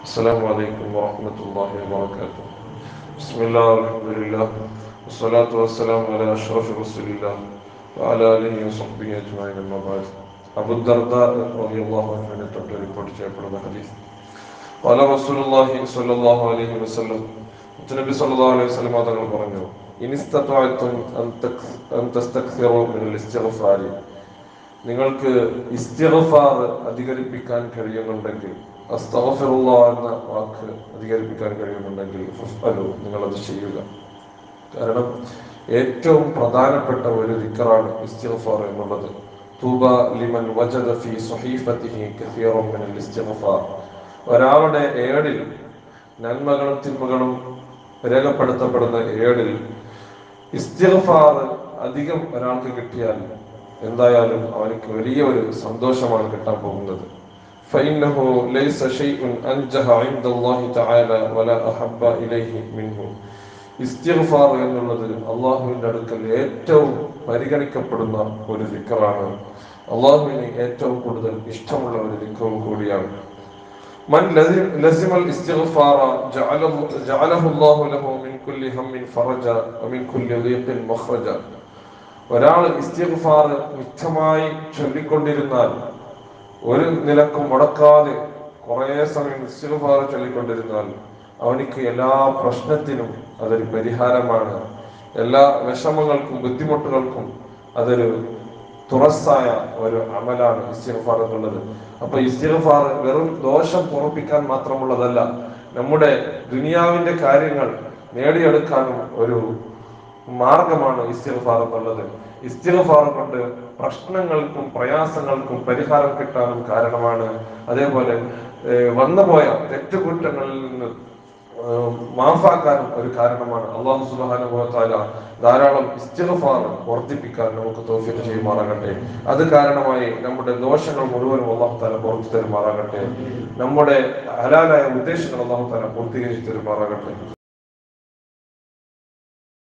السلام عليكم ورحمة الله وبركاته بسم الله والحمد لله والصلاة والسلام على أشرف رسول الله وعلى آله وصحبه أجمعين أما بعد أبو الدرداء رضي الله عنه തൊട്ട് റിപ്പോർട്ട് ചെയ്യപ്പെടുന്ന ഹദീസ് قال رسول الله صلى الله عليه وسلم നബി സല്ലല്ലാഹു അലൈഹി വസല്ലം തങ്ങൾ പറഞ്ഞു ഇനിസ്തതഅതും അൻ തക് അൻ തസ്തക്സിറു മിനൽ ഇസ്തിഗ്ഫാരി നിങ്ങൾക്ക് ഇസ്തിഗ്ഫാർ അധികരിപ്പിക്കാൻ കഴിയുന്നുണ്ടെങ്കിൽ അസ്തഗ്ഫിറുല്ലാ എന്ന വാക്ക് അധികരിപ്പിക്കാൻ കഴിയുന്നുണ്ടെങ്കിൽ ഫസ്അലു നിങ്ങൾ അത് ചെയ്യുക കാരണം ഏറ്റവും പ്രധാനപ്പെട്ട ഒരു ദിക്റാണ് ഇസ്തിഗ്ഫാർ എന്നുള്ളത് തൂബ ലിമൻ വജദ ഫീ സ്വഹീഫത്തിഹി കസീറൻ മിനൽ ഇസ്തിഗ്ഫാർ ഒരാളുടെ ഏടിൽ നന്മകളും തിന്മകളും രേഖപ്പെടുത്തപ്പെടുന്ന ഏടിൽ ഇസ്തിഗ്ഫാർ അധികം ഒരാൾക്ക് കിട്ടിയാൽ എന്തായാലും അവനക്ക് വലിയ ഒരു സന്തോഷമാണ് കിട്ടാൻ പോകുന്നത് فإنه ليس شيء أنجح عند الله تعالى ولا أحب إليه منه ഇസ്തിഗ്ഫാർ എന്നുള്ളത് അള്ളാഹുവിന്റെ അടുക്കൽ ഏറ്റവും പരിഗണിക്കപ്പെടുന്ന ഒരു ദിക്കറാണ് അള്ളാഹുവിന് ഏറ്റവും കൂടുതൽ ഇഷ്ടമുള്ള ഒരു ദിക്കവും കൂടിയാണ് من لزم, لزم الاستغفار جعل جعله الله له من كل هم فرجا ومن كل ضيق مخرجا ഒരാൾ ഇസ്തിഗ്ഫാർ മിച്ചമായി ചൊല്ലിക്കൊണ്ടിരുന്നാൽ ഒരു നിലക്കും മുടക്കാതെ കുറേ സമയം ഇസ്തിഗ്ഫാർ ചൊല്ലിക്കൊണ്ടിരുന്നാൽ അവനിക്ക് എല്ലാ പ്രശ്നത്തിനും അതൊരു പരിഹാരമാണ് എല്ലാ വിഷമങ്ങൾക്കും ബുദ്ധിമുട്ടുകൾക്കും അതൊരു തുറസ്സായ ഒരു അമലാണ് ഇസ്തിഗ്ഫാർ എന്നുള്ളത് അപ്പൊ ഇസ്തിഗ്ഫാർ വെറും ദോഷം പുറപ്പിക്കാൻ മാത്രമുള്ളതല്ല നമ്മുടെ ദുനിയാവിന്റെ കാര്യങ്ങൾ നേടിയെടുക്കാനും ഒരു മാർഗമാണ് ഇസ്തിഗ്ഫാർ എന്നുള്ളത് ഇസ്തിഗ്ഫാർ കൊണ്ട് പ്രശ്നങ്ങൾക്കും പ്രയാസങ്ങൾക്കും പരിഹാരം കിട്ടാനും കാരണമാണ് അതേപോലെ വന്നുപോയ തെറ്റുകുറ്റങ്ങളിൽ നിന്ന് മാഫാക്കാനും ഒരു കാരണമാണ് അള്ളാഹു സുബാനുഭവത്താല ധാരാളം ഇസ്തിഗ്ഫാർ വർദ്ധിപ്പിക്കാൻ നമുക്ക് തോഫിക്ക് ചെയ്യുമാറാകട്ടെ അത് കാരണമായി നമ്മുടെ ദോഷങ്ങൾ മുഴുവനും അള്ളാഹു താല പുറത്തു തരുമാറാകട്ടെ നമ്മുടെ ഹലാലായ ഉദ്ദേശങ്ങൾ അള്ളാഹു താല പൂർത്തീകരിച്ചു തരുമാറാകട്ടെ